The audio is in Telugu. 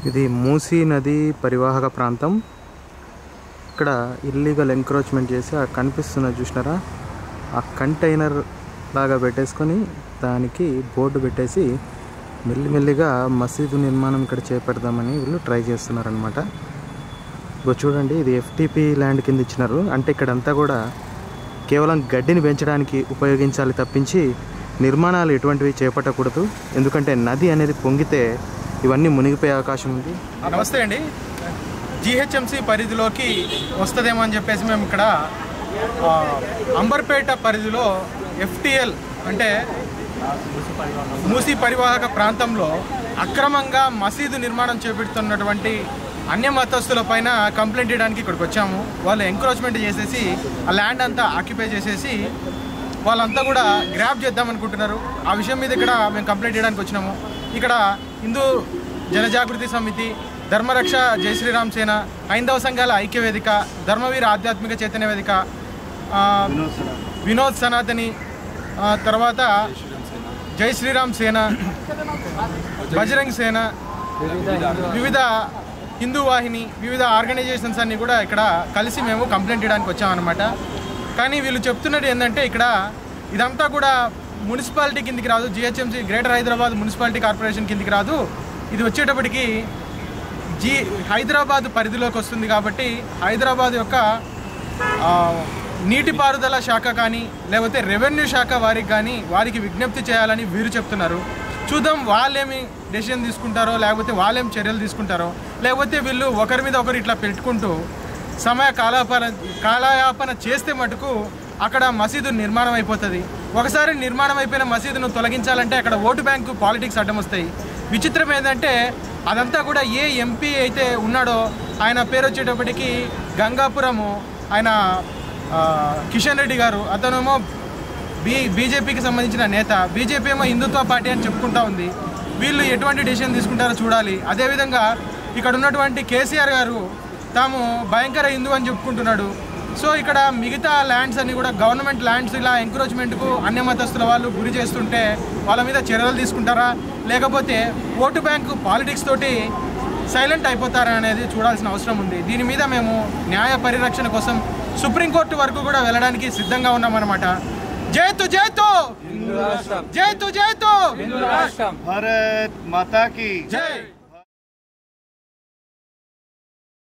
ఇది మూసీ నది పరివాహక ప్రాంతం ఇక్కడ ఇల్లీగల్ ఎంక్రోచ్మెంట్ చేసి ఆ కనిపిస్తున్నది చూసినారా ఆ కంటైనర్ లాగా పెట్టేసుకొని దానికి బోర్డు పెట్టేసి మెల్లిమెల్లిగా మసీదు నిర్మాణం ఇక్కడ చేపడదామని వీళ్ళు ట్రై చేస్తున్నారనమాట ఇగో చూడండి ఇది ఎఫ్టీపీ ల్యాండ్ కింద ఇచ్చినారు అంటే ఇక్కడంతా కూడా కేవలం గడ్డిని పెంచడానికి ఉపయోగించాలి తప్పించి నిర్మాణాలు ఎటువంటివి చేపట్టకూడదు ఎందుకంటే నది అనేది పొంగితే ఇవన్నీ మునిగిపోయే అవకాశం ఉంది నమస్తే అండి జిహెచ్ఎంసి పరిధిలోకి వస్తుందేమో అని చెప్పేసి మేము ఇక్కడ ఆ, అంబర్పేట పరిధిలో ఎఫ్టిఎల్ అంటే మూసీ పరివాహక ప్రాంతంలో అక్రమంగా మసీదు నిర్మాణం చేపడుతున్నటువంటి అన్య మతస్థుల పైన కంప్లైంట్ చేయడానికి ఇక్కడికి వచ్చాము వాళ్ళు ఎంక్రోచ్మెంట్ చేసేసి ఆ ల్యాండ్ అంతా ఆక్యుపై చేసేసి వాళ్ళంతా కూడా గ్రాప్ చేద్దాం అనుకుంటున్నారు ఆ విషయం మీద ఇక్కడ మేము కంప్లైంట్ చేయడానికి వచ్చినాము ఇక్కడ హిందూ జనజాగృతి సమితి ధర్మరక్ష జై శ్రీరామ్ సేన హైందవ సంఘాల ఐక్య వేదిక ధర్మవీర ఆధ్యాత్మిక చైతన్య వేదిక ఆ, వినోద్ సనాతని ఆ, తర్వాత జై శ్రీరామ్ సేన బజరంగ్ సేన వివిధ హిందూ వాహిని వివిధ ఆర్గనైజేషన్స్ అన్నీ కూడా ఇక్కడ కలిసి మేము కంప్లైంట్ చేయడానికి వచ్చామన్నమాట కానీ వీళ్ళు చెప్తున్నది ఏంటంటే ఇక్కడ ఇదంతా కూడా మున్సిపాలిటీ కిందికి రాదు GHMC greater Hyderabad municipality corporation కిందికి రాదు ఇది వచ్చేటప్పటికి జీ హైదరాబాద్ పరిధిలోకి వస్తుంది కాబట్టి హైదరాబాద్ యొక్క ఆ, నీటిపారుదల శాఖ కానీ లేకపోతే రెవెన్యూ శాఖ వారికి కానీ వారికి విజ్ఞప్తి చేయాలని వీరు చెప్తున్నారు చూద్దాం వాళ్ళేమి డెసిషన్ తీసుకుంటారో లేకపోతే వాళ్ళేం చర్యలు తీసుకుంటారో లేకపోతే వీళ్ళు ఒకరి మీద ఒకరు ఇట్లా పెట్టుకుంటూ సమయ కాలాపన కాలయాపన చేస్తే మటుకు అక్కడ మసీదు నిర్మాణం అయిపోతుంది ఒకసారి నిర్మాణం అయిపోయిన మసీదును తొలగించాలంటే అక్కడ ఓటు బ్యాంకు పాలిటిక్స్ అడ్డం వస్తాయి విచిత్రం ఏంటంటే అదంతా కూడా ఏ ఎంపీ అయితే ఉన్నాడో ఆయన పేరు వచ్చేటప్పటికి గంగాపురము ఆయన ఆ, కిషన్ రెడ్డి గారు అతనేమో బీ బీజేపీకి సంబంధించిన నేత బీజేపీ ఏమో హిందుత్వ పార్టీ అని చెప్పుకుంటా ఉంది వీళ్ళు ఎటువంటి డెసిషన్ తీసుకుంటారో చూడాలి అదేవిధంగా ఇక్కడ ఉన్నటువంటి కేసీఆర్ గారు తాము భయంకర హిందూ అని చెప్పుకుంటున్నాడు సో ఇక్కడ మిగతా ల్యాండ్స్ అన్ని కూడా గవర్నమెంట్ ల్యాండ్స్ ఇలా ఎంక్రోచ్మెంట్కు అన్య మతస్థుల వాళ్ళు గురి చేస్తుంటే వాళ్ళ మీద చర్యలు తీసుకుంటారా లేకపోతే ఓటు బ్యాంకు పాలిటిక్స్ తోటి సైలెంట్ అయిపోతారా అనేది చూడాల్సిన అవసరం ఉంది దీని మీద మేము న్యాయ పరిరక్షణ కోసం సుప్రీంకోర్టు వరకు కూడా వెళ్ళడానికి సిద్ధంగా ఉన్నామన్నమాట జైతు జైతు జైతు జైతు भारत माता की జై